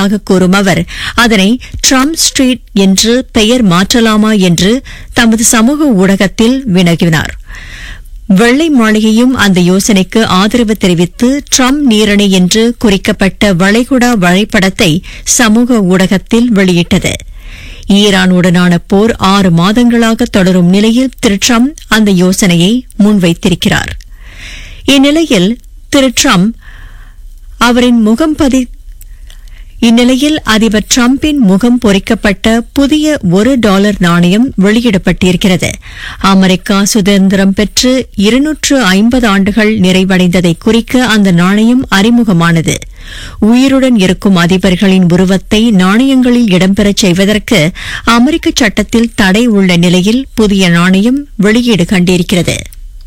வருவதாக கூறும் அவர் அதனை ட்ரம்ப் ஸ்ட்ரீட் என்று பெயர் மாற்றலாமா என்று தமது சமூக ஊடகத்தில் வினவினார் வெள்ளை மாளிகையும் அந்த யோசனைக்கு ஆதரவு தெரிவித்து ட்ரம்ப் நீரணி என்று குறிக்கப்பட்ட வளைகுடா வரைபடத்தை சமூக ஊடகத்தில் வெளியிட்டது ஈரானுடனான போர் ஆறு மாதங்களாக தொடரும் நிலையில் திரு ட்ரம்ப் அந்த யோசனையை முன்வைத்திருக்கிறார் இந்நிலையில் திரு ட்ரம்ப் அவரின் முகம் பதி இந்நிலையில் அதிபர் டிரம்பின் முகம் பொறிக்கப்பட்ட புதிய ஒரு டாலர் நாணயம் வெளியிடப்பட்டிருக்கிறது அமெரிக்கா சுதந்திரம் பெற்று இருநூற்று ஐம்பது ஆண்டுகள் நிறைவடைந்ததை குறிக்க அந்த நாணயம் அறிமுகமானது உயிருடன் இருக்கும் அதிபர்களின் உருவத்தை நாணயங்களில் இடம்பெறச் செய்வதற்கு அமெரிக்க சட்டத்தில் தடை உள்ள நிலையில் புதிய நாணயம் வெளியீடு கண்டிருக்கிறது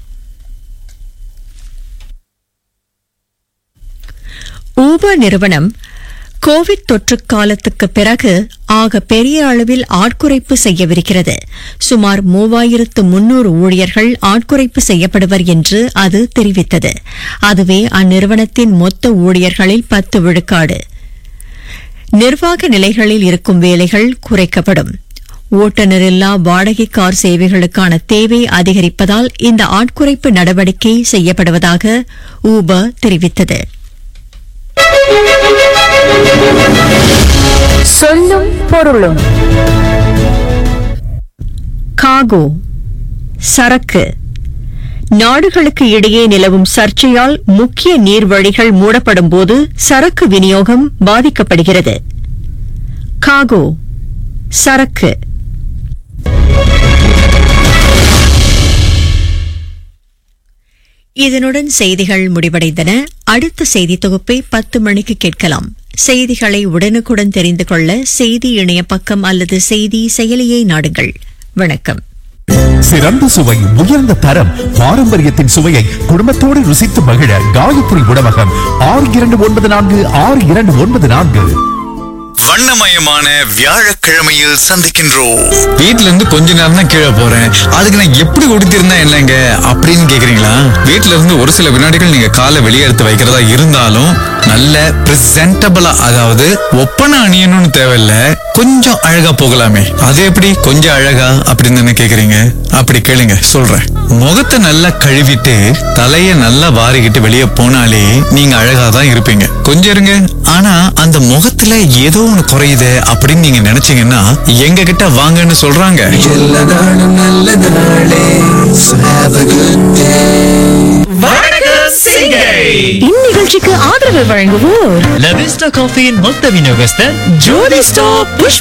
ஊபர் நிறுவனம் கோவிட் தொற்று காலத்துக்கு பிறகு ஆக பெரிய அளவில் ஆட்குறைப்பு செய்யவிருக்கிறது சுமார் மூவாயிரத்து முன்னூறு ஊழியர்கள் ஆட்குறைப்பு செய்யப்படுவர் என்று அது தெரிவித்தது அதுவே அந்நிறுவனத்தின் மொத்த ஊழியர்களில் பத்து விழுக்காடு நிர்வாக நிலைகளில் இருக்கும் வேலைகள் குறைக்கப்படும் ஓட்டுநரில்லா வாடகை கார் சேவைகளுக்கான தேவை அதிகரிப்பதால் இந்த ஆட்குறைப்பு நடவடிக்கை செய்யப்படுவதாக ஊபர் தெரிவித்தது சொல்லும் பொருளும் காகோ சரக்கு நாடுகளுக்கு இடையே நிலவும் சர்ச்சையால் முக்கிய நீர்வழிகள் மூடப்படும் போது சரக்கு விநியோகம் பாதிக்கப்படுகிறது காகோ சரக்கு இதனுடன் செய்திகள் முடிவடைந்தன அடுத்த செய்தி தொகுப்பை பத்து மணிக்கு கேட்கலாம் செய்திகளை உடனுக்குடன் தெரிந்து கொள்ள செய்தி இணைய பக்கம் அல்லது செய்தி செயலியை நாடுங்கள் வணக்கம் சிறந்த சுவை உயர்ந்த தரம் பாரம்பரியத்தின் சுவையை குடும்பத்தோடு ருசித்து மகிழ காயத்ரி உணவகம் ஆறு இரண்டு ஒன்பது நான்கு ஆறு இரண்டு ஒன்பது நான்கு வண்ணமயமான வியாழக்கிழமையில் சந்திக்கின்றோம் வீட்ல இருந்து கொஞ்ச நேரம் தான் கீழே போறேன் அதுக்கு நான் எப்படி உடுத்திருந்தா என்னங்க அப்படின்னு கேக்குறீங்களா வீட்ல இருந்து ஒரு சில வினாடிகள் நீங்க காலை வெளியே எடுத்து வைக்கிறதா இருந்தாலும் நல்ல பிரசன்டபிளா அதாவது ஒப்பனை அணியணும்னு தேவையில்ல கொஞ்சம் அழகா போகலாமே அது எப்படி கொஞ்சம் அழகா அப்படின்னு தானே கேக்குறீங்க அப்படி கேளுங்க சொல்றேன் முகத்தை நல்லா கழுவிட்டு தலைய நல்லா வாரிக்கிட்டு வெளியே போனாலே நீங்க அழகா தான் இருப்பீங்க கொஞ்சம் இருங்க ஆனா அந்த முகத்துல ஏதோ ஒண்ணு குறையுது அப்படின்னு நீங்க நினைச்சீங்கன்னா எங்க கிட்ட வாங்கன்னு சொல்றாங்க இந்நிகழ்ச்சிக்கு ஆதரவு வழங்குவோர் லவிஸ்டா காஃபியின் மொத்த விநியோகஸ்தர் ஜோதி ஸ்டாப் புஷ்ப